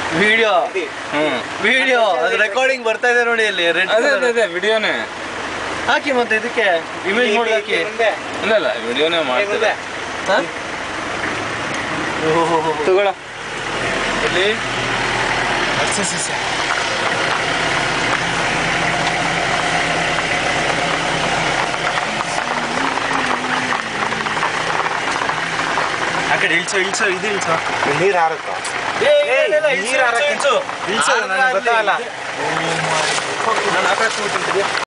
Video hmm video ಅದು recording ಬರ್ತಾ ಇದೆ ನೋಡಿ ಅಲ್ಲಿ ರೆಡ್ ಅದೇ ಅದೇ ಅದೇ ವಿಡಿಯೋನೇ ಹಾಕಿ ಮತ್ತೆ ಇದಕ್ಕೆ ಇಮೇಜ್ ನೋಡಿ ಹಾಕಿ ಇಲ್ಲ ಇಲ್ಲ ವಿಡಿಯೋನೇ ಮಾಡ್ತಿದ್ದೆ ಹಾ? ಓಹೋ ತಗೊಳ ಇಲ್ಲಿ ಆ ಕಡೆ ಇಳ್ಸೋ ಇಳ್ಸೋ ಇದು ಇಳ್ಸೋ ನೀರು ಹಾರುತ್ತೋ ಏ, ಇಲ್ಲ, ಇಲ್ಲ, ಇಳ್ಸು, ನೀರ್ ಹಾರಕ್ಕೆ- ಇಳ್ಸು, ಇಳ್ಸು. ಇಳ್ಸೋದು ನನಗೆ ಗೊತ್ತಾಗಲ್ಲ ನಾನು ಆ ಕಡೆ ಕೂತಿದ್ದೆ